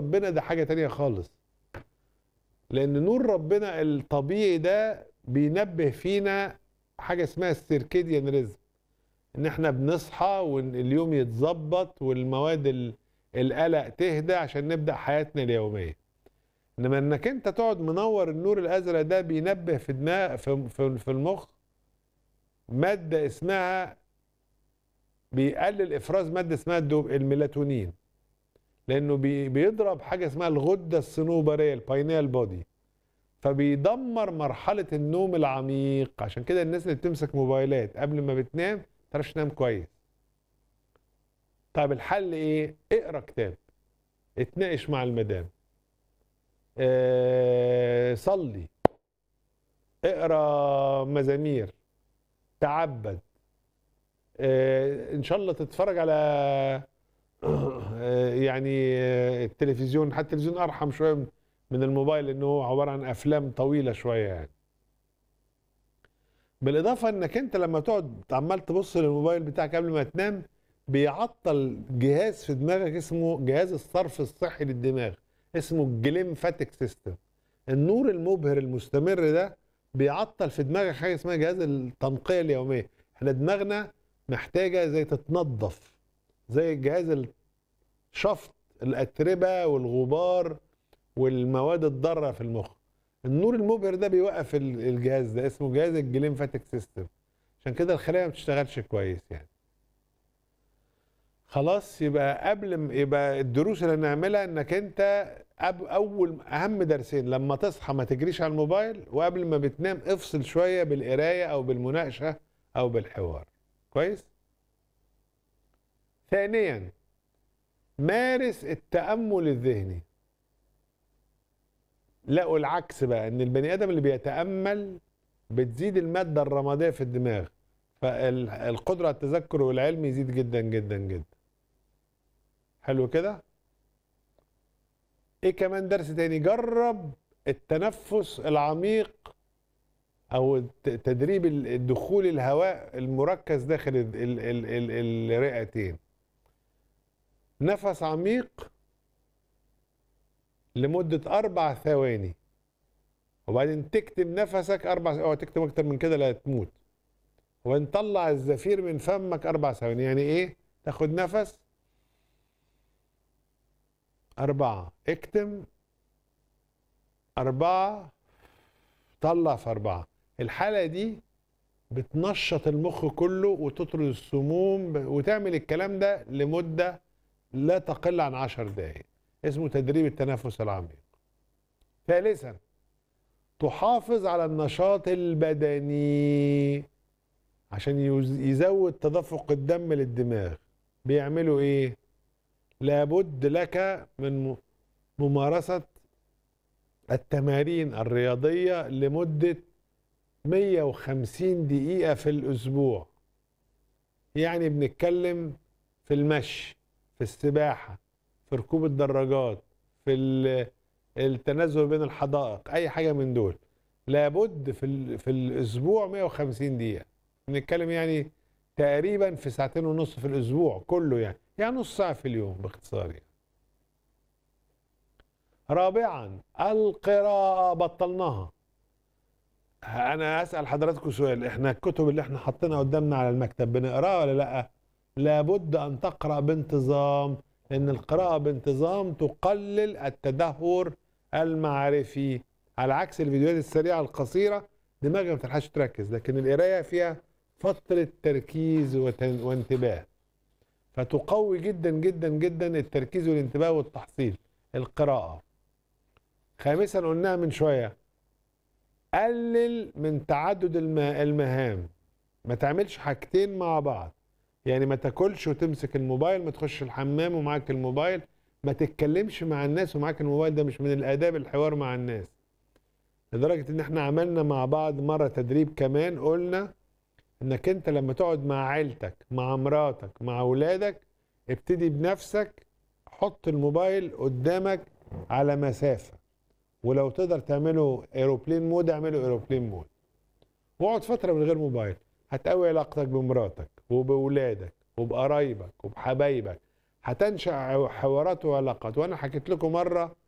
ربنا ده حاجة تانية خالص لأن نور ربنا الطبيعي ده بينبه فينا حاجة اسمها السيركيديان ريزم إن إحنا بنصحى واليوم يتظبط والمواد ال- القلق تهدى عشان نبدأ حياتنا اليومية إنما إنك أنت تقعد منور النور الأزرق ده بينبه في دماغ في, في, في المخ مادة اسمها بيقلل افراز ماده اسمها الدوب الميلاتونين لانه بي بيضرب حاجه اسمها الغده الصنوبريه الباينيال بودي فبيدمر مرحله النوم العميق عشان كده الناس اللي بتمسك موبايلات قبل ما بتنام ما تعرفش تنام كويس طيب الحل ايه اقرا كتاب اتناقش مع المدام اه صلي اقرا مزامير تعبد آه، ان شاء الله تتفرج على آه، يعني آه، التلفزيون حتى التلفزيون ارحم شويه من- من الموبايل لانه هو عباره عن افلام طويله شويه يعني بالاضافه انك انت لما تقعد عمال تبص للموبايل بتاعك قبل ما تنام بيعطل جهاز في دماغك اسمه جهاز الصرف الصحي للدماغ اسمه الجليمفاتيك سيستم النور المبهر المستمر ده بيعطل في دماغك حاجه اسمها جهاز التنقيه اليوميه احنا دماغنا محتاجه زي تتنظف زي الجهاز الشفط الاتربه والغبار والمواد الضاره في المخ النور المبهر ده بيوقف ال- الجهاز ده اسمه جهاز الجليمفاتيك سيستم عشان كده الخلايا ما بتشتغلش كويس يعني خلاص يبقى قبل م- يبقى الدروس اللي هنعملها انك انت أب اول اهم درسين لما تصحى ما تجريش على الموبايل وقبل ما بتنام افصل شويه بالقرايه او بالمناقشه او بالحوار كويس ثانيا مارس التامل الذهني لقوا العكس بقى ان البني ادم اللي بيتامل بتزيد الماده الرماديه في الدماغ فالقدره على التذكر والعلم يزيد جدا جدا جدا حلو كده ايه كمان درس تاني جرب التنفس العميق او الت- تدريب ال- دخول الهواء المركز داخل ال- ال- ال- ال- الرئتين نفس عميق لمدة أربع ثواني وبعدين تكتم نفسك أربع أو تكتم أكتر من كده لا تموت وبعدين طلع الزفير من فمك أربع ثواني يعني إيه؟ تاخد نفس أربعة اكتم أربعة طلع في أربعة الحالة دي بتنشط المخ كله وتطرد السموم ب- وتعمل الكلام ده لمدة لا تقل عن عشر دقايق اسمه تدريب التنفس العميق ثالثا تحافظ على النشاط البدني عشان يز- يزود تدفق الدم للدماغ بيعملوا ايه لابد لك من م- ممارسة التمارين الرياضية لمدة 150 دقيقة في الأسبوع يعني بنتكلم في المشي في السباحة في ركوب الدراجات في ال- التنزل بين الحدائق أي حاجة من دول لابد في, ال- في الأسبوع 150 دقيقة بنتكلم يعني تقريبا في ساعتين ونص في الأسبوع كله يعني يعني نص ساعة في اليوم باختصار يعني. رابعا القراءة بطلناها انا اسال حضراتكم سؤال احنا الكتب اللي احنا حاطينها قدامنا على المكتب بنقراها ولا لا لابد ان تقرا بانتظام لان القراءه بانتظام تقلل التدهور المعرفي على عكس الفيديوهات السريعه القصيره دماغك ما بتلحقش تركز لكن القرايه فيها فتره تركيز وتن- وانتباه فتقوي جدا جدا جدا التركيز والانتباه والتحصيل القراءه خامسا قلناها من شويه قلل من تعدد الم- المهام ما تعملش حاجتين مع بعض يعني ما تاكلش وتمسك الموبايل ما تخش الحمام ومعاك الموبايل ما تتكلمش مع الناس ومعاك الموبايل ده مش من الاداب الحوار مع الناس لدرجة ان احنا عملنا مع بعض مرة تدريب كمان قلنا انك انت لما تقعد مع عيلتك مع مراتك مع اولادك ابتدي بنفسك حط الموبايل قدامك على مسافة ولو تقدر تعمله ايروبلين مود اعمله ايروبلين مود واقعد فتره من غير موبايل هتقوي علاقتك بمراتك وباولادك وبقرايبك وبحبايبك هتنشا حوارات وعلاقات وانا حكيت لكم مره